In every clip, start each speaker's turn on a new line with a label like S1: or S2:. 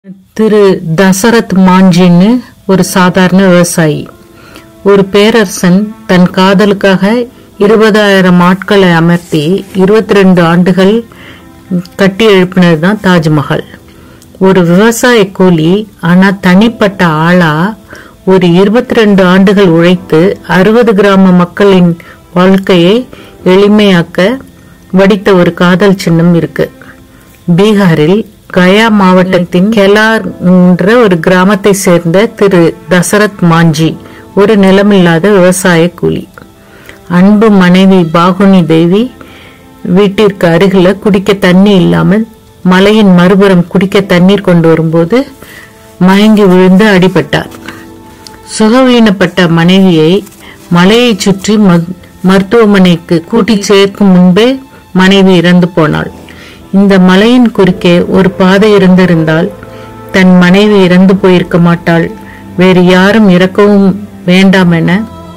S1: திரு தசரத் மாஞ்சின்னு ஒரு சாதாரண விவசாயி ஒரு பேரரசன் தன் காதலுக்காக இருபதாயிரம் ஆட்களை அமர்த்தி இருபத்தி ரெண்டு ஆண்டுகள் கட்டி எழுப்பினது தான் தாஜ்மஹால் ஒரு விவசாய கூலி ஆனா தனிப்பட்ட ஆளா ஒரு இருபத்தி ரெண்டு ஆண்டுகள் உழைத்து அறுபது கிராம மக்களின் வாழ்க்கையை எளிமையாக்க வடித்த ஒரு காதல் சின்னம் இருக்கு பீகாரில் கயா மாவட்டத்தின் கெலார் என்ற ஒரு கிராமத்தை சேர்ந்த திரு தசரத் மாஞ்சி ஒரு நிலமில்லாத விவசாய கூலி அன்பு மனைவி பாகுனி தேவி வீட்டிற்கு அருகில குடிக்க தண்ணி இல்லாமல் மலையின் மறுபுறம் குடிக்க தண்ணீர் கொண்டு வரும்போது மயங்கி விழுந்து அடிபட்டார் சுகவீனப்பட்ட மனைவியை மலையை சுற்றி ம- மருத்துவமனைக்கு கூட்டிச் சேர்க்கும் முன்பே மனைவி இறந்து போனாள் இந்த மலையின் குறுக்கே ஒரு பாதை இருந்திருந்தால் தன் மனைவி இறந்து போயிருக்க மாட்டாள் வேறு யாரும் இறக்கவும் வேண்டாம் என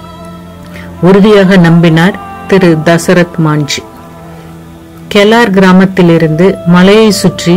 S1: உறுதியாக நம்பினார் திரு தசரத் மாஞ்சி கெலார் கிராமத்திலிருந்து மலையை சுற்றி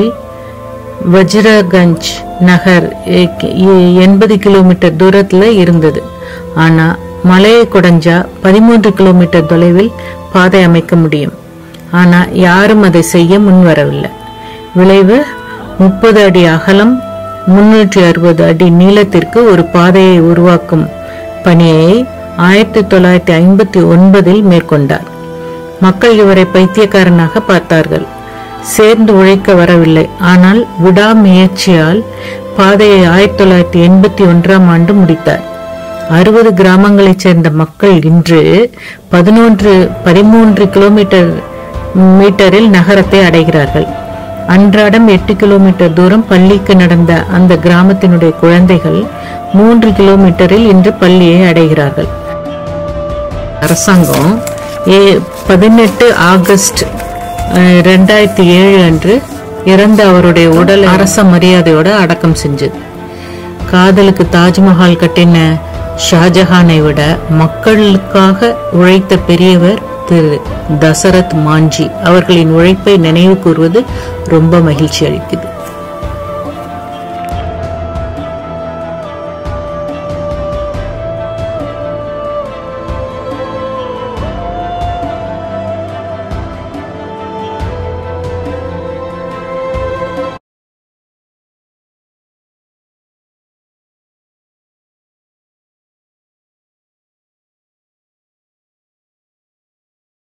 S1: வஜ்ரகஞ்ச் நகர் எண்பது கிலோமீட்டர் தூரத்துல இருந்தது ஆனா மலையை குடைஞ்சா பதிமூன்று கிலோமீட்டர் தொலைவில் பாதை அமைக்க முடியும் ஆனா யாரும் அதை செய்ய முன்வரவில்லை விளைவு முப்பது அடி அகலம் முன்னூற்றி அறுபது அடி நீளத்திற்கு ஒரு பாதையை உருவாக்கும் பணியை ஆயிரத்தி தொள்ளாயிரத்தி ஐம்பத்தி ஒன்பதில் மேற்கொண்டார் மக்கள் இவரை பைத்தியக்காரனாக பார்த்தார்கள் சேர்ந்து உழைக்க வரவில்லை ஆனால் விடாமுயற்சியால் பாதையை ஆயிரத்தி தொள்ளாயிரத்தி எண்பத்தி ஒன்றாம் ஆண்டு முடித்தார் அறுபது கிராமங்களைச் சேர்ந்த மக்கள் இன்று பதினொன்று பதிமூன்று கிலோமீட்டர் மீட்டரில் நகரத்தை அடைகிறார்கள் அன்றாடம் எட்டு கிலோமீட்டர் தூரம் பள்ளிக்கு நடந்த அந்த கிராமத்தினுடைய குழந்தைகள் மூன்று கிலோமீட்டரில் இன்று பள்ளியை அடைகிறார்கள் அரசாங்கம் ஏ பதினெட்டு ஆகஸ்ட் அஹ், ரெண்டாயிரத்தி ஏழு அன்று இறந்த அவருடைய உடலை அரச மரியாதையோட அடக்கம் செஞ்சது காதலுக்கு தாஜ்மஹால் கட்டின ஷாஜஹானை விட மக்களுக்காக உழைத்த பெரியவர் திரு தசரத் மாஞ்சி அவர்களின் உழைப்பை நினைவு கூறுவது ரொம்ப மகிழ்ச்சி அளிக்குது